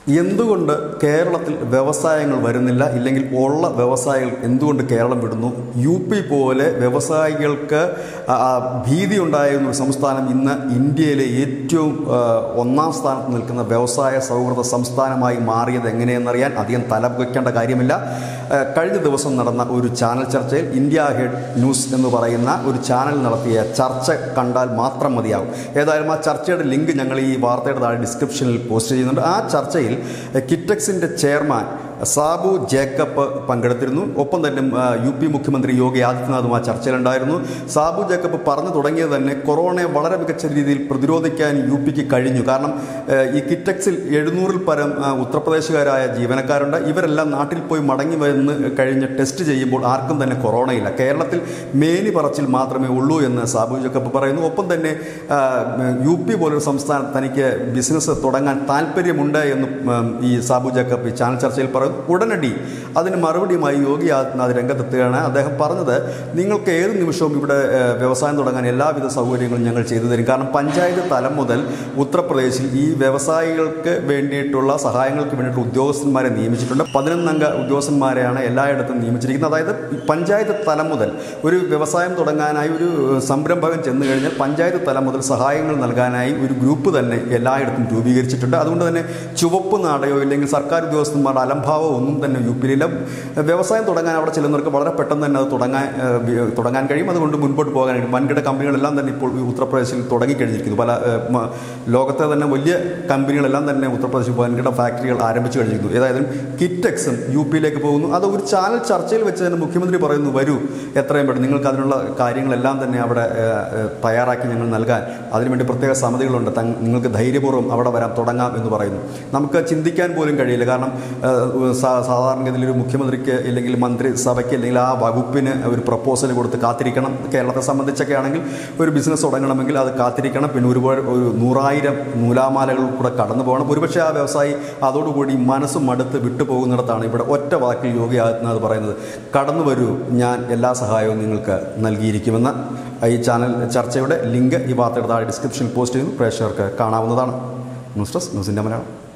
എന്തുകൊണ്ട് കേരളത്തിൽ വ്യവസായങ്ങൾ വരുന്നില്ല ഇല്ലെങ്കിൽ ഉള്ള വ്യവസായികൾ എന്തുകൊണ്ട് കേരളം വിടുന്നു യു പി പോലെ വ്യവസായികൾക്ക് ആ, ആ, ഭീതി ഉണ്ടായിരുന്ന ഒരു സംസ്ഥാനം ഇന്ന് ഇന്ത്യയിലെ ഏറ്റവും ആ, ഒന്നാം സ്ഥാനത്ത് നിൽക്കുന്ന വ്യവസായ സൗഹൃദ സംസ്ഥാനമായി മാറിയത് എങ്ങനെയെന്നറിയാൻ അധികം തലവയ്ക്കേണ്ട കാര്യമില്ല ആ, കഴിഞ്ഞ ദിവസം നടന്ന ഒരു ചാനൽ ചർച്ചയിൽ ഇന്ത്യ ഹെഡ് ന്യൂസ് എന്ന് പറയുന്ന ഒരു ചാനൽ നടത്തിയ ചർച്ച കണ്ടാൽ മാത്രം മതിയാവും ഏതായാലും ആ ചർച്ചയുടെ ലിങ്ക് ഞങ്ങൾ ഈ വാർത്തയുടെ താഴെ ഡിസ്ക്രിപ്ഷനിൽ പോസ്റ്റ് ചെയ്യുന്നുണ്ട് ആ ചർച്ചയിൽ കിറ്റക്സിൻ്റെ ചെയർമാൻ സാബു ജേക്കബ് പങ്കെടുത്തിരുന്നു ഒപ്പം തന്നെ ആ, യു പി മുഖ്യമന്ത്രി യോഗി ആദിത്യനാഥും ആ ചർച്ചയിലുണ്ടായിരുന്നു സാബു ജേക്കബ് പറഞ്ഞു തുടങ്ങിയത് തന്നെ കൊറോണയെ വളരെ മികച്ച രീതിയിൽ പ്രതിരോധിക്കാൻ യു പിക്ക് കഴിഞ്ഞു കാരണം ആ, ഈ കിറ്റക്സിൽ എഴുന്നൂറിൽ പരം ആ, ഉത്തർപ്രദേശുകാരായ ജീവനക്കാരുണ്ട് ഇവരെല്ലാം നാട്ടിൽ പോയി മടങ്ങി വന്ന് കഴിഞ്ഞ് ടെസ്റ്റ് ചെയ്യുമ്പോൾ ആർക്കും തന്നെ കൊറോണയില്ല കേരളത്തിൽ മേനി പറച്ചിൽ മാത്രമേ ഉള്ളൂ എന്ന് സാബു ജേക്കബ് പറയുന്നു ഒപ്പം തന്നെ ആ, യു പി പോലൊരു സംസ്ഥാനത്ത് തനിക്ക് ബിസിനസ് തുടങ്ങാൻ താല്പര്യമുണ്ട് എന്ന് ഉം, ഈ സാബു ജേക്കബ് ഈ ചാനൽ ചർച്ചയിൽ പറയുന്നു ഉടനടി അതിന് മറുപടിയുമായി യോഗി ആദിത്യനാഥ് രംഗത്തെത്തുകയാണ് അദ്ദേഹം പറഞ്ഞത് നിങ്ങൾക്ക് ഏത് നിമിഷവും ഇവിടെ ഏഹ്, വ്യവസായം തുടങ്ങാൻ എല്ലാവിധ സൗകര്യങ്ങളും ഞങ്ങൾ ചെയ്തു തരും കാരണം പഞ്ചായത്ത് തലം മുതൽ ഉത്തർപ്രദേശിൽ ഈ വ്യവസായികൾക്ക് വേണ്ടിയിട്ടുള്ള സഹായങ്ങൾക്ക് വേണ്ടിയിട്ട് ഉദ്യോഗസ്ഥന്മാരെ നിയമിച്ചിട്ടുണ്ട് പതിനൊന്നംഗ ഉദ്യോഗസ്ഥന്മാരെയാണ് എല്ലായിടത്തും നിയമിച്ചിരിക്കുന്നത് അതായത് പഞ്ചായത്ത് തലം മുതൽ ഒരു വ്യവസായം തുടങ്ങാനായി ഒരു ഏഹ്, സംരംഭകൻ ചെന്ന് കഴിഞ്ഞാൽ പഞ്ചായത്ത് തലം മുതൽ സഹായങ്ങൾ നൽകാനായി ഒരു ഗ്രൂപ്പ് തന്നെ എല്ലായിടത്തും രൂപീകരിച്ചിട്ടുണ്ട് അതുകൊണ്ട് തന്നെ ചുവപ്പ് നാടയോ ഇല്ലെങ്കിൽ സർക്കാർ ഉദ്യോഗസ്ഥന്മാരുടെ അലംഭാവമോ ഒന്നും തന്നെ യു പിയിലില്ല വ്യവസായം തുടങ്ങാൻ അവിടെ ചെല്ലുന്നവർക്ക് വളരെ പെട്ടെന്ന് തന്നെ അത് തുടങ്ങാൻ ഏഹ്, വി- തുടങ്ങാൻ കഴിയും അതുകൊണ്ട് മുൻപോട്ട് പോകാൻ കഴിയും വൻകിട കമ്പനികളെല്ലാം തന്നെ ഇപ്പോൾ ഈ ഉത്തർപ്രദേശിൽ തുടങ്ങിക്കഴിഞ്ഞിരിക്കുന്നു പല ഏഹ്, മ- ലോകത്തെ തന്നെ വലിയ കമ്പനികളെല്ലാം തന്നെ ഉത്തർപ്രദേശിൽ വൻകിട ഫാക്ടറികൾ ആരംഭിച്ചു കഴിഞ്ഞിരിക്കുന്നു ഏതായാലും കിറ്റക്സും യു പിയിലേക്ക് പോകുന്നു അത് ഒരു ചാനൽ ചർച്ചയിൽ വെച്ച് തന്നെ മുഖ്യമന്ത്രി പറയുന്നു വരൂ എത്രയും പെട്ടെന്ന് നിങ്ങൾക്ക് അതിനുള്ള കാര്യങ്ങളെല്ലാം തന്നെ അവിടെ ഏഹ്, ഏഹ്, തയ്യാറാക്കി ഞങ്ങൾ നൽകാൻ അതിനുവേണ്ടി പ്രത്യേക സമിതികളുണ്ട് തങ്- നിങ്ങൾക്ക് ധൈര്യപൂർവ്വം അവിടെ വരാം തുടങ്ങാം എന്ന് പറയുന്നു നമുക്ക് ചിന്തിക്കാൻ പോലും കഴിയില്ല കാരണം ഏഹ്, സാ- സാധാരണഗതിയിൽ ഒരു മുഖ്യമന്ത്രിക്ക് ഇല്ലെങ്കിൽ മന്ത്രിസഭയ്ക്ക് അല്ലെങ്കിൽ ആ വകുപ്പിന് ഒരു പ്രപ്പോസൽ കൊടുത്ത് കാത്തിരിക്കണം കേരളത്തെ സംബന്ധിച്ചൊക്കെ ആണെങ്കിൽ ഒരു ബിസിനസ് തുടങ്ങണമെങ്കിൽ അത് കാത്തിരിക്കണം പിന്നെ ഒരുപാട് ഒരു നൂറായിരം നൂലാമാലകൾ കൂടെ കടന്നു പോകണം ഒരുപക്ഷെ ആ വ്യവസായി അതോടുകൂടി മനസ്സ് മടുത്ത് വിട്ടുപോകുന്നിടത്താണ് ഇവിടെ ഒറ്റ വാക്കിൽ യോഗി ആദിത്യനാഥ് പറയുന്നത് കടന്നു വരൂ ഞാൻ എല്ലാ സഹായവും നിങ്ങൾക്ക് നൽകിയിരിക്കുമെന്ന് ഈ ചാനൽ ചർച്ചയുടെ ലിങ്ക് ഈ വാർത്തയുടെ താഴെ ഡിസ്ക്രിപ്ഷനിൽ പോസ്റ്റ് ചെയ്യുന്നു പ്രേക്ഷകർക്ക് കാണാവുന്നതാണ് ന്യൂസ് ഡെസ്ക് ന്യൂസിൻ്റെ മലയാളം